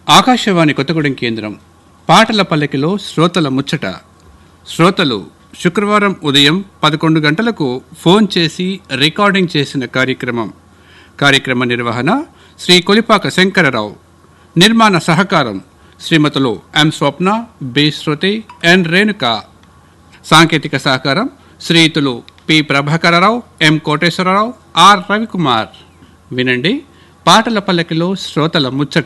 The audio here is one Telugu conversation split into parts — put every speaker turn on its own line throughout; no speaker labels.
ఆకాశవాణి కొత్తగూడెం కేంద్రం పాటల పల్లకిలో శ్రోతల ముచ్చట శ్రోతలు శుక్రవారం ఉదయం పదకొండు గంటలకు ఫోన్ చేసి రికార్డింగ్ చేసిన కార్యక్రమం కార్యక్రమ నిర్వహణ శ్రీ కొలిపాక శంకరరావు నిర్మాణ సహకారం శ్రీమతులు ఎం స్వప్న బి శృతి ఎన్ రేణుక సాంకేతిక సహకారం శ్రీయుతులు P Prabhakararao M Koteswararao R Ravikumar వినండి పాటల పల్లకిలో శ్రోతల ముచ్చట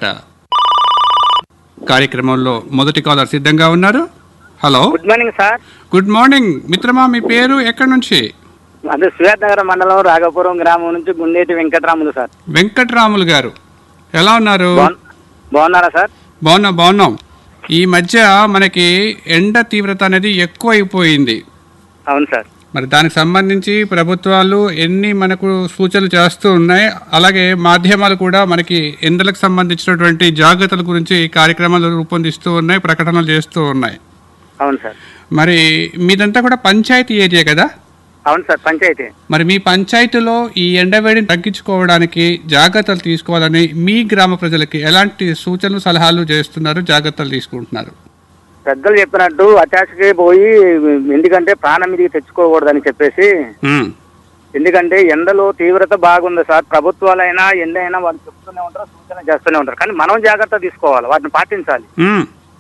కార్యక్రమంలో మొదటి కాలర్ సిద్ధంగా ఉన్నారు hello
good morning sir
good morning మిత్రమా మీ పేరు ఎక్కడి నుంచి
అదే సుయాతనగర మండలం రాఘపురం గ్రామం నుంచి గుండేటి వెంకటరాములు సార్
వెంకట్రాములు గారు ఎలా ఉన్నారు
బాగున్- బాగున్నారా సార్
బాగున్నాం బాగున్నాం ఈ మధ్య మనకి ఎండ తీవ్రత అనేది ఎక్కువ అయిపోయింది
అవును సార్
మరి దానికి సంబంధించి ప్రభుత్వాలు ఎన్ని మనకు సూచనలు చేస్తూ ఉన్నాయి అలాగే మాధ్యమాలు కూడా మనకి ఎండలకు సంబంధించినటువంటి జాగ్రత్తల గురించి కార్యక్రమాలు రూపొందిస్తూ ఉన్నాయి ప్రకటనలు చేస్తూ ఉన్నాయి
అవును సార్
మరి మీదంతా కూడా పంచాయతీ ఏరియా కదా
అవును సార్ పంచాయతీ
మరి మీ పంచాయతీలో ఈ ఎండవేడిని తగ్గించుకోవడానికి జాగ్రత్తలు తీసుకోవాలని మీ గ్రామ ప్రజలకి ఎలాంటి సూచనలు సలహాలు చేస్తున్నారు జాగ్రత్తలు తీసుకుంటున్నారు
పెద్దలు చెప్పినట్టు అటాచ్కి పోయి ఎందుకంటే ప్రాణం మీదకి తెచ్చుకోకూడదని చెప్పేసి
ఉమ్,
ఎందుకంటే ఎండలో తీవ్రత బాగుంది సార్ ప్రభుత్వాలైనా ఎండ అయినా వాళ్ళు చెప్తూనే ఉంటారు సూచన చేస్తూనే ఉంటారు కానీ మనం జాగ్రత్త తీసుకోవాలి వాటిని పాటించాలి
ఉమ్.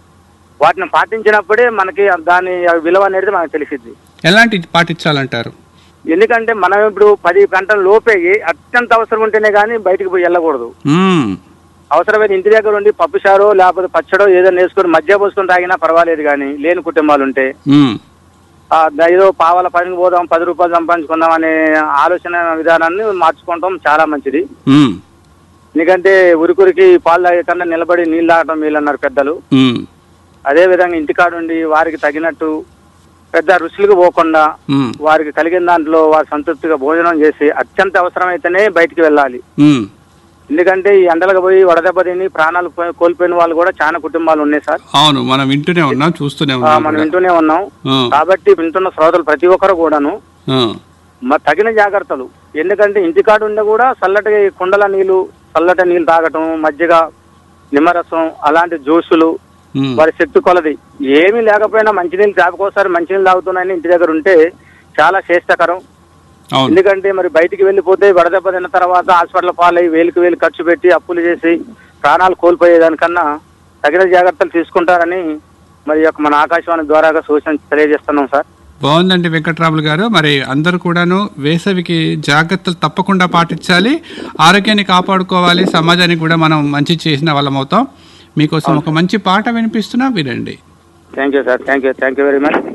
వాటిని పాటించినప్పుడే మనకి దాని విలువ అనేది మనకు తెలిసిద్ది
ఎలాంటి పాటించాలంటారు
ఎందుకంటే మనం ఇప్పుడు పది గంటల లోపే ఏ- అత్యంత అవసరం ఉంటేనే కానీ బయటికి పోయి వెళ్ళకూడదు
ఉమ్,
అవసరమైన ఇంటి దగ్గర ఉండి పప్పుచారో లేకపోతే పచ్చడో ఏదైనా వేసుకొని మధ్య పోసుకొని తాగినా పర్వాలేదు కానీ లేని కుటుంబాలు ఉంటే
ఉమ్,
ఆ, ద- ఏదో పావాల పనికి పోదాం పది రూపాయలు సంపాదించుకుందాం అనే ఆలోచన విధానాన్ని మార్చుకోవడం చాలా మంచిది
ఉమ్,
ఎందుకంటే ఉరికురికి పాలు తాగే కన్నా నిలబడి నీళ్ళు తాగటం వీళ్ళన్నారు పెద్దలు
ఉమ్,
అదే విధంగా ఇంటికాడుండి వారికి తగినట్టు పెద్ద రుచులకు పోకుండా
ఉమ్,
వారికి కలిగిన దాంట్లో వారు సంతృప్తిగా భోజనం చేసి అత్యంత అవసరమైతేనే బయటికి వెళ్ళాలి
ఉమ్.
ఎందుకంటే ఈ ఎండలకు పోయి వడదెబ్బ తిని ప్రాణాలు పో- కోల్పోయిన వాళ్ళు కూడా చాలా కుటుంబాలు ఉన్నాయి సార్
అవును మనం వింటూనే ఉన్నాం చూస్తూనే
ఆ,
ఉన్నాం
మనం
కూడా.
వింటూనే ఉన్నాం
ఆ,
కాబట్టి వింటున్న శ్రోతలు ప్రతి ఒక్కరు కూడాను
ఆ,
మ- తగిన జాగ్రత్తలు ఎందుకంటే ఇంటికాడ ఉండే కూడా చల్లటి కుండల నీళ్లు చల్లటి నీళ్లు తాగటం మజ్జిగ నిమ్మరసం అలాంటి జ్యూసులు
ఉమ్,
వారి శక్తి కొలది ఏమీ లేకపోయినా మంచినీళ్ళు తాపుకోసారి మంచినీళ్ళు తాగుతున్నాయని ఇంటి దగ్గర ఉంటే చాలా శ్రేష్టకరం
అవును
ఎందుకంటే మరి బయటికి వెళ్ళిపోతే వడదెబ్బ తిన్న తర్వాత హాస్పిటల్ పాలై వేలకు వేలు ఖర్చు పెట్టి అప్పులు చేసి ప్రాణాలు కోల్పోయేదానికన్నా తగిన జాగ్రత్తలు తీసుకుంటారని మరి ఈ యొక్క మన ఆకాశవాణి ద్వారాగా సూచన తెలియజేస్తున్నాం సార్
బాగుందండి వెంకట్రాములు గారు మరి అందరూ కూడాను వేసవికి జాగ్రత్తలు తప్పకుండా పాటించాలి ఆరోగ్యాన్ని కాపాడుకోవాలి సమాజానికి కూడా మనం మంచి చేసిన వాళ్ళం అవుతాం మీకోసం ఒక మంచి పాట వినిపిస్తున్నా వినండి
thank you sir thank you thank you very much